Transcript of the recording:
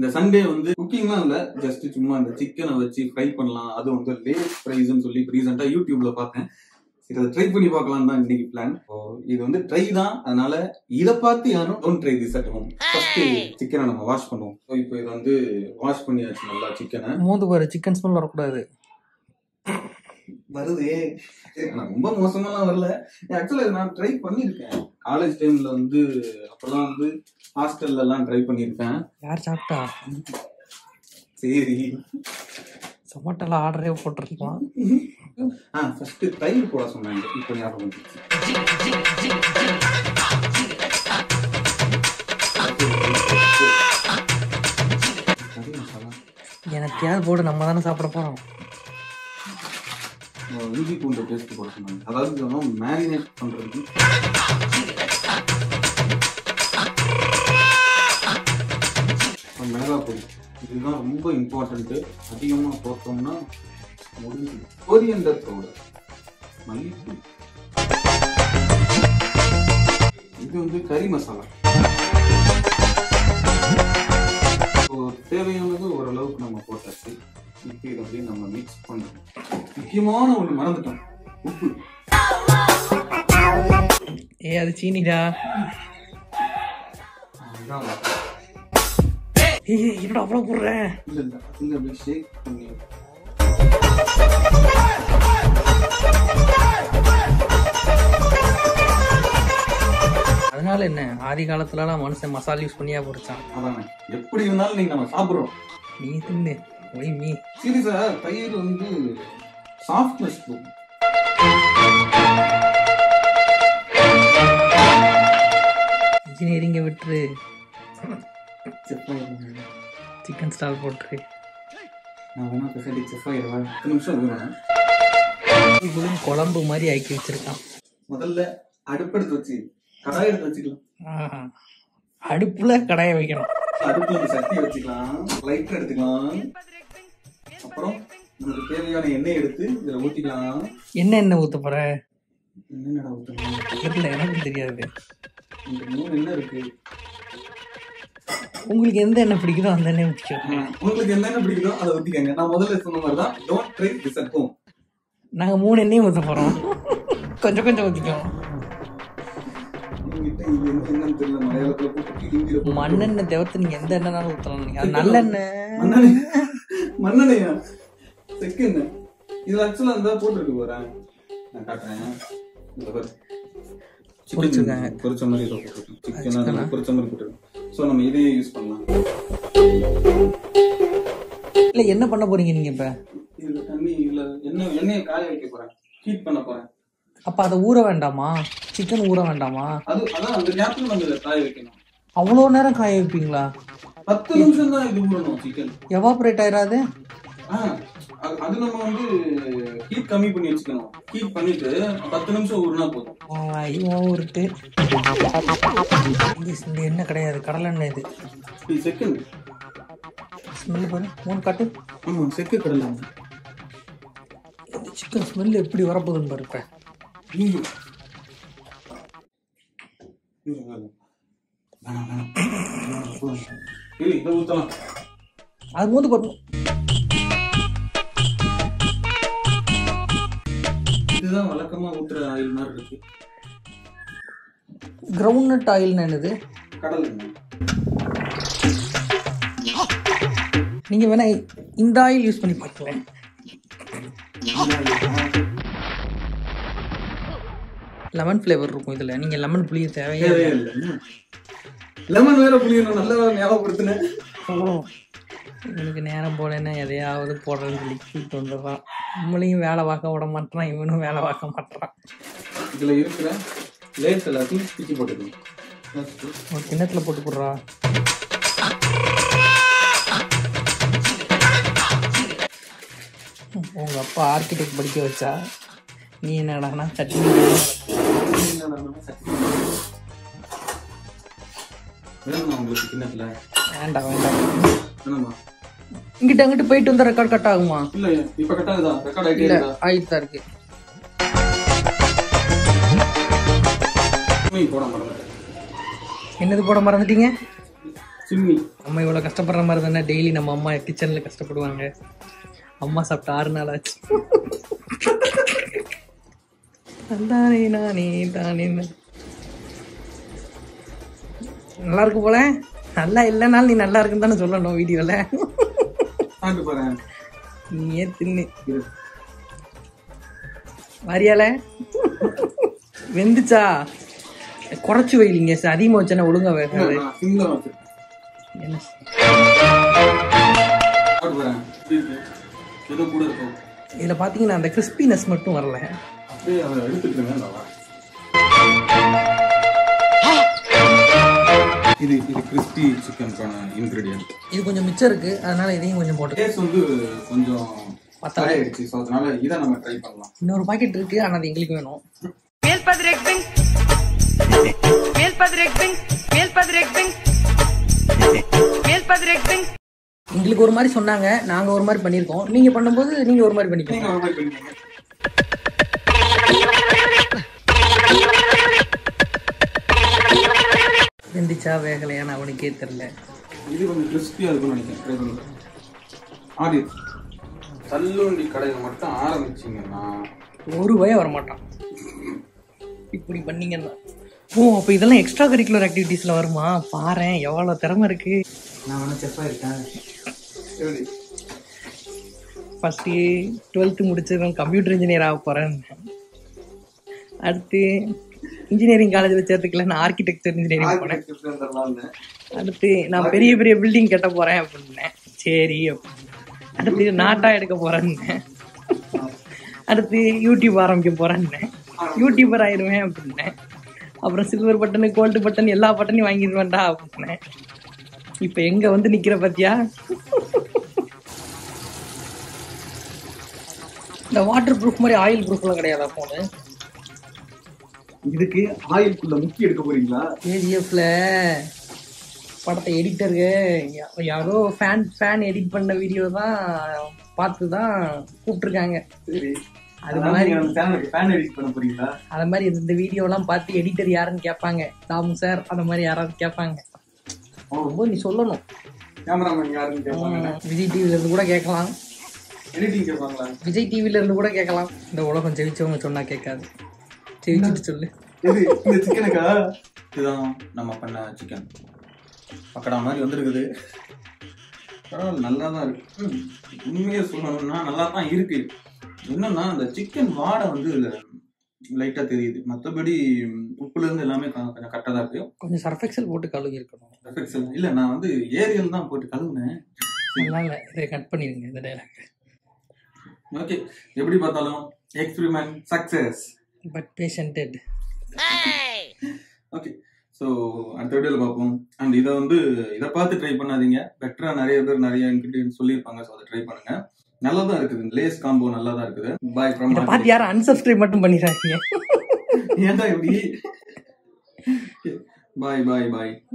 இந்த சண்டே வந்து குக்கிங்லாம் இல்ல ஜஸ்ட் சும்மா இந்த சிக்கனை வச்சு ஃப்ரை பண்ணலாம் அது வந்து லேட் ஃப்ரைஸ்னு சொல்லி ரீசெண்டா யூடியூப்ல பார்த்தேன் சரி அதை ட்ரை பண்ணி பார்க்கலாம் தான் இன்னைக்கு பிளான் இது வந்து ட்ரை தான் அதனால இதை பார்த்து யாரும் don't try this at home first சிக்கனை நம்ம வாஷ் பண்ணுவோம் ஸோ இப்போ இதை வந்து வாஷ் பண்ணியாச்சு நல்லா சிக்கனை மோந்து பாரு சிக்கன் ஸ்மெல் வரக்கூடாது வருதே சரி, ஆனா ரொம்ப மோசமாலாம் வரல ஆக்சுவலா நான் ட்ரை பண்ணியிருக்கேன் காலேஜ் டைம்ல வந்து அப்பெல்லாம் வந்து ஹாஸ்டல்ல எல்லாம் ட்ரை பண்ணியிருக்கேன் யார் சாப்பிட்டா சரி சொமாட்டோல ஆர்டரே போட்டிருக்கலாம் ஆ ஃபர்ஸ்ட் தயிர் போட சொன்னாங்க இப்போ ஞாபகம் வந்துச்சு. கறி மசாலா எனக்கு யார் போடு நம்ம தானே சாப்பிட போறோம் அஹ் இஞ்சி பூண்டு பேஸ்ட் போட சொன்னாங்க அதாவது மேரினேட் பண்றதுக்கு அப்புறம் மிளகாய் பொடி இதுதான் ரொம்ப இம்பார்ட்டன்ட்டு அதிகமாக போட்டோம்னா முடிஞ்சு கோரியண்டர் பவுடர் மல்லிப்பொடி இது வந்து கறி மசாலா இப்போ தேவையானது ஓரளவுக்கு நம்ம போட்டாச்சு இப்போ இதை அப்படியே நம்ம மிக்ஸ் பண்ணணும் முக்கியமான ஒன்று மறந்துட்டோம் உப்பு ஏ அது சீனிடா அதுதான் ஏய் என்னடா அவ்வளோ போடுறேன் இல்ல இல்ல அதுல அப்படியே ஷேக் பண்ணி அதனால என்ன ஆதி காலத்துலலாம் மனுஷன் மசாலா யூஸ் பண்ணியா பொரிச்சான் அதானே எப்படி இருந்தாலும் நீங்க நம்ம சாப்பிடுறோம் நீ தின்னு ஒய் மீ சீரியஸா தயிர் வந்து சாஃப்ட்னஸ் கொடுக்கும் இன்ஜினியரிங்கை விட்டுரு செஃப் ஆயிடுவாங்க சிக்கன் ஸ்டால் போட்டுரு நான் வேணா பெசடி செஃப் ஆயிடுவேன் பத்து நிமிஷம் இருக்கணும் இவளும் குழம்பு மாதிரி ஆக்கி வச்சிருக்கான் முதல்ல அடுப்பெடுத்து வச்சு கடாய் எடுத்து வச்சுக்கலாம் ஆஹா. அடுப்புல கடாயை வைக்கணும் அடுப்புல ஒரு சட்டி வச்சுக்கலாம் லைட்டர் எடுத்துக்கலாம் அப்புறம் நமக்கு தேவையான எண்ணெய் எடுத்து இதுல ஊத்திக்கலாம் என்ன எண்ணெய் ஊத்த போற என்னடா ஊத்தணும் தெரியல எனக்கு தெரியாது இந்த மூணு என்ன இருக்கு உங்களுக்கு எந்த எண்ணெய் பிடிக்குதோ அந்த எண்ணெய் ஊற்றிக்கோ ஆ, உங்களுக்கு என்னென்ன பிடிக்குதோ அதை ஊத்திக்கங்க நான் முதல்ல சொன்ன மாதிரி தான் don't try this at home நாங்க மூணு எண்ணெயும் ஊத்த போறோம் கொஞ்சம் கொஞ்சம் ஊத்திக்கோ என்கிட்ட இது என்ன என்னன்னு தெரியல மலையாளத்துல போட்டு ஹிந்தியில போட்டு மண்ணெண்ணெய் தவிர்த்து நீங்க எந்த எண்ணெய்னாலும் ஊத்தலாம் நீங்க அது நல்லெண்ணெய் மண்ணெண்ணெய் மண்ணெண்ணையா செக்கு என்ன இதுல ஆக்சுவலா இருந்தா போட்டுருக்கு போறேன் நான் காட்டுறேன் இதுல பாரு. சிக்கன் பொரிச்சிருக்காங்க. பொரிச்ச மாதிரி இதை போட்டுருக்கோம் சிக்கன் அதில் பொரிச்ச மாதிரி போட்டுருக்கோம் ஸோ நம்ம இதையே யூஸ் பண்ணலாம் இல்ல என்ன பண்ண போறீங்க நீங்க இப்ப இதுல தண்ணி இல்ல எண்ணெய் எண்ணெயை காய வைக்க போறேன் ஹீட் பண்ண போறேன் அப்ப அதை ஊற வேண்டாமா சிக்கன் ஊற வேண்டாமா அது அதான் அந்த கேப்ல நம்ம இதை காய வைக்கணும் அவ்வளோ நேரம் காய வைப்பீங்களா பத்து நிமிஷம் தான் இது ஊறணும் சிக்கன் எவாபரேட் ஆயிராது ஆ, அது அது நம்ம வந்து ஹீட் கம்மி பண்ணி வச்சுக்கணும் ஹீட் பண்ணிட்டு பத்து நிமிஷம் ஊறினா போதும் ஐயோ உருட்டு இது இந்த எண்ணெய் கிடையாது கடலை எண்ணெய் இது இது செகண்ட் ஸ்மெல் பாரு மூணு காட்டு ஆமா செக்கு கடலை இந்த சிக்கன் ஸ்மெல் எப்படி வரப்போகுதுன்னு பாரு இப்ப ஐயோ. ஐயோ, வேணாம். வேணாம், வேணாம். போதும். இல்லை, இதை ஊத்தலாம் அது மூந்து போடணும் இதுதான் வழக்கமா ஊத்துற ஆயில் மாதிரி இருக்கு கிரவுண்ட் நட் ஆயில்னு என்னது கடல் எண்ணெய் நீங்க வேணா இந்த ஆயில் யூஸ் பண்ணி பார்க்கலாம் லெமன் ஃப்ளேவர் இருக்கும் இதுல நீங்க லெமன் புளிய தேவையே தேவையே இல்லை லெமன் வேற புளியணும் நல்ல வேலை ஞாபகப்படுத்தினேன் இவனுக்கு நேரம் போலன்னா எதையாவது போடுறேன்னு சொல்லி கூப்பிட்டு வந்துடுறான் நம்மளையும் வேலை பார்க்க விட மாட்டான் இவனும் வேலை பார்க்க மாட்டான் இதுல இருக்கிற லேஸ் எல்லாத்தையும் பிச்சு போட்டுக்கணும் That's good. ஒரு கிண்ணத்துல போட்டு போடுறா உங்க அப்பா ஆர்கிடெக்ட் படிக்க வச்சா நீ என்னடானா சட்னி வேணுமா உங்களுக்கு கிண்ணத்துல வேண்டாம் வேண்டாம் வேணுமா இங்கிட்ட அங்கிட்டு போயிட்டு வந்தா ரெக்கார்ட் கட் ஆகுமா இல்ல இப்ப கட்டாகுதா ரெக்கார்ட் ஆகிட்டே இல்ல இருக்கா ஆயிட்டு இருக்கு நீ போட மறந்துட்டேன் என்னது போட மறந்துட்டீங்க சிம்மி நம்ம இவ்வளோ கஷ்டப்படுற மாதிரி தானே டெய்லி நம்ம அம்மா கிச்சனில் கஷ்டப்படுவாங்க அம்மா சாப்பிட்டு ஆறு நாள் ஆச்சு தானே நானே தானே நான். நல்லா இருக்கு போல நல்லா இல்லைனாலும் நீ நல்லா இருக்குன்னு தானே சொல்லணும் வீடியோவில் சாப்பிட்டு போறேன் நீயே தின்னு இரு. வரியால வெந்துச்சா குறைச்சி வைலிங்க சார் அதிகமாக வச்சேன்னா ஒழுங்கா வேகாது நான் சிம்ல வச்சிருக்கேன் என்ன சாப்பிட்டு போறேன் எப்படி இருக்கு? ஏதோ கூட இருக்கும் இதில் பார்த்தீங்கன்னா அந்த கிறிஸ்பினஸ் மட்டும் வரல அப்படியே அதை எடுத்துக்கிறேங்க நல்லா இது இது கிறிஸ்பி சிக்கனுக்கான இன்கிரீடியன்ட் இது கொஞ்சம் மிச்சம் இருக்கு அதனால இதையும் கொஞ்சம் போட்டு டேஸ்ட் வந்து கொஞ்சம் பத்தல. ஆயிடுச்சு ஸோ அதனால இதை நம்ம ட்ரை பண்ணலாம் இன்னொரு பாக்கெட் இருக்கு ஆனா அது எங்களுக்கு வேணும் Meelpadrekding. Meelpadrekding. Meelpadrekding. Meelpadrekding. எங்களுக்கு ஒரு மாதிரி சொன்னாங்க நாங்க ஒரு மாதிரி பண்ணியிருக்கோம் நீங்க பண்ணும்போது நீங்க ஒரு மாதிரி பண்ணிக்கோங்க நீங்க ஒரு மாதிரி பண்ணிக்கோங்க வெந்துச்சா வேகலையான்னு அவனுக்கே தெரியல இது கொஞ்சம் கிறிஸ்பியாக இருக்கும்னு நினைக்கிறேன் ட்ரை பண்ணுங்க ஆடி தள்ளுவண்டி கடையில் மட்டும் ஆரம்பிச்சிங்கன்னா ஒரு பயம் வரமாட்டான் இப்படி பண்ணீங்கன்னா ஓ அப்போ இதெல்லாம் எக்ஸ்ட்ரா கரிக்குலர் ஆக்டிவிட்டீஸ்ல வருமா பாரேன் எவ்வளோ திறமை இருக்கு நான் வேணா செஃப்பாக இருக்கேன் எப்படி ஃபஸ்ட்டு டுவெல்த்து முடிச்சதும் கம்ப்யூட்டர் இன்ஜினியர் ஆக போகிறேன் அடுத்து இன்ஜினியரிங் காலேஜில் சேர்த்துக்கல நான் ஆர்கிடெக்சர் இன்ஜினியரிங் போனேன் ஆர்கிடெக்சர் வந்துடலாம்னு அடுத்து நான் பெரிய பெரிய பில்டிங் கட்ட போகிறேன் அப்படின்னேன் சரி அப்படின்னு. அடுத்து நாட்டா எடுக்க போகிறேன்னு அடுத்து யூடியூப் ஆரம்பிக்க போகிறேன்னேன் யூடியூபர் ஆயிடுவேன் அப்படின்னேன் அப்புறம் சில்வர் பட்டனு கோல்டு பட்டன் எல்லா பட்டனையும் வாங்கிடுவேன்டா அப்படின்னேன் இப்போ எங்கே வந்து நிற்கிற பார்த்தியா இந்த வாட்டர் ப்ரூஃப் மாதிரி ஆயில் ப்ரூஃப்லாம் கிடையாதா ஃபோனு இதுக்கு ஆயிலுக்குள்ள முக்கி எடுக்க போறீங்களா கேஜிஎஃப்ல படத்தை எடிட்டருக்கு யாரோ ஃபேன் ஃபேன் எடிட் பண்ண வீடியோ தான் பார்த்து தான் கூப்பிட்டுருக்காங்க சரி அது அது மாதிரி- மாதிரி சேனலுக்கு ஃபேன் எடிட் பண்ண போறீங்களா அது மாதிரி இந்த வீடியோலாம் பார்த்து எடிட்டர் யாருன்னு கேட்பாங்க தாமு சார் அந்த மாதிரி யாராவது கேட்பாங்க ஓ ரொம்ப நீ சொல்லணும் கேமராமேன் யாருன்னு கேட்பாங்க உம், விஜய் டிவில இருந்து கூட கேட்கலாம் எடிட்டிங் கேட்பாங்களா விஜய் டிவில இருந்து கூட கேட்கலாம் இந்த உலகம் ஜெயிச்சவங்க சொன்னா கேட்காது ஜெயிச்சுட்டு சொல்லு எது இந்த சிக்கனுக்கா இதுதான் நம்ம பண்ண சிக்கன் பக்கடா மாதிரி வந்திருக்குது பரவாயில்ல நல்லா தான் இருக்கு ம், உண்மையை சொல்லணும்னா நல்லா தான் இருக்கு என்னன்னா அந்த சிக்கன் வாடை வந்து லைட்டா தெரியுது மற்றபடி உப்புல இருந்து எல்லாமே கொ- கொஞ்சம் கரெக்டாக தான் இருக்கு கொஞ்சம் சர்ஃபெக்சல் போட்டு கழுவி இருக்கணும் Effects எல்லாம் இல்ல நான் வந்து ஏரியல் தான் போட்டு கழுவுனேன் அதனால இதை கட் பண்ணிருங்க இந்த டைலாக் ஓகே எப்படி பார்த்தாலும் experiment success but patented okay so அடுத்த வீடியோவில் பார்ப்போம் அண்ட் இதை வந்து இதை பார்த்து ட்ரை பண்ணாதீங்க பெட்டராக நிறைய பேர் நிறைய இன்கிரீடியன்ட் சொல்லியிருப்பாங்க ஸோ அதை ட்ரை பண்ணுங்க நல்லா தான் இருக்குது லேஸ் காம்போ நல்லா தான் இருக்குது பாய் ஃப்ரம் இதை பார்த்து யாரும் அன்சப்ஸ்கிரைப் மட்டும் பண்ணிடுறாங்க ஏன்டா இப்படி பாய் பாய் பாய்